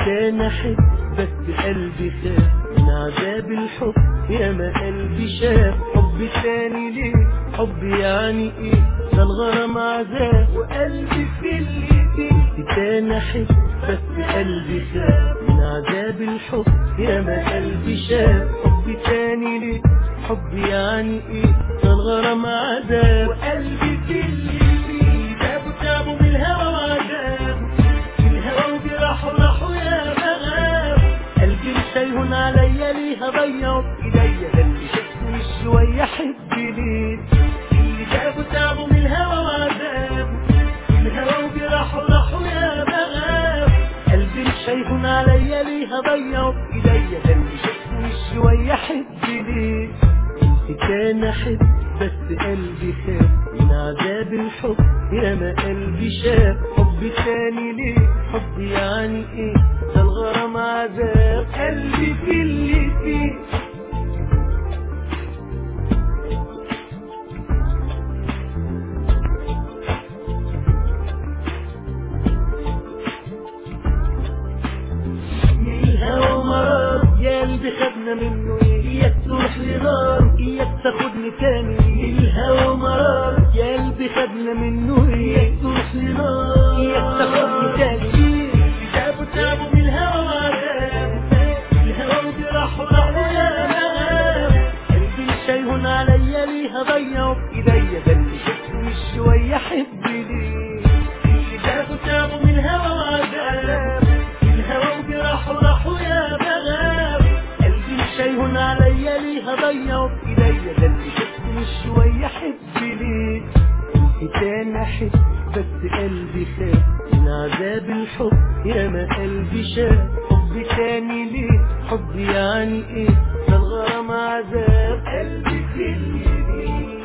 كان احب بس قلبي خاف من عذاب الحب يا ما قلبي شاف حب تاني ليه حب يعني ايه ده الغرام عذاب وقلبي في اللي فيه كان احب بس قلبي خاف من عذاب الحب يا ما قلبي شاف حب تاني ليه حب يعني ايه ده الغرام عذاب وقلبي في اللي فيه جابوا جابوا من الهوى وعذاب الهوى وجراحه راحوا يا مغاب قلبي شيهن عليا ليه هضيعه بايديا ده اللي شفته شويه حب ليه اللي جابوا تعبوا من الهوى وعذاب الهوى وجراحه راحوا يا مغاب قلبي شيهن عليا ليه هضيعه بايديا ده اللي شفته شويه حب ليه كان احب بس قلبي خاف من عذاب الحب يا ما قلبي شاف حب تاني ليه حب يعني ايه ده الغرام عذاب قلبي في اللي فيه الهوى مرار يا قلبي خدنا منه ايه اياك تروح لنار اياك تاخدني تاني الهوى مرار يا قلبي خدنا منه ايه اياك تروح لنار اياك تاخدني تاني جابوا تعبوا من الهوى وعذاب الهوى وجراحه راحوا يا مغاب قلبي شيهن عليا ليه هضيعه بايديا ده اللي شفته شويه حب ليه جابوا تعبوا من الهوى وعذاب الهوى وجراحه راحوا يا مغاب قلبي شيهن عليا ليه هضيعه بايديا ده اللي شفته شويه حب ليه كان احب بس قلبي خاف من عذاب الحب يا ما قلبي شاف حب تاني ليه حب يعني ايه ده الغرام عذاب قلبي في اللي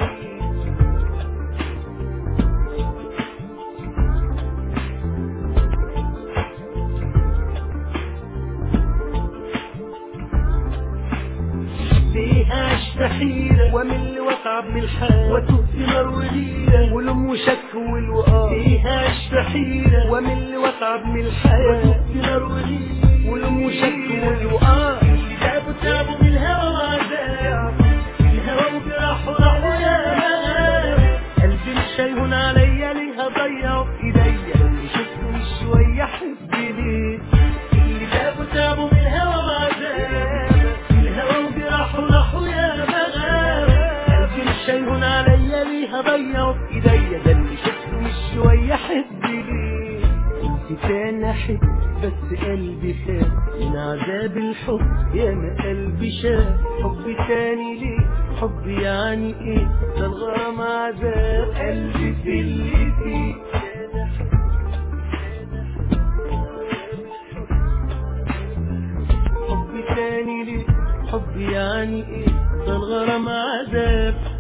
فيها اشتحيرة ومل واتعب من الحال واتوب في نار وليلة ولم وشك والوقار فيها اشتحيرة ومل واتعب من الحال واتوب في نار وليلة ولم وشك والوقار جابوا تعبوا من الهوى وعذاب الهوى وجراحه راحوا يا مغاب قلبي شيهن عليا ليه هضيعه بايديا اللي شفته شوية حب ليه اللي جابوا تعبوا من الهوى وعذاب الهوى وجراحه راحوا يا مغاب قلبي شيهن عليا ليه هضيعه بايديا ده اللي شفته شوية حب ليه كنت كان احب بس قلبي خاف من عذاب الحب يا ما قلبي شاف حب تاني ليه حب يعني ايه ده الغرام عذاب قلبي في اللي فيه كان أحب- حب تاني ليه حب يعني ايه ده الغرام عذاب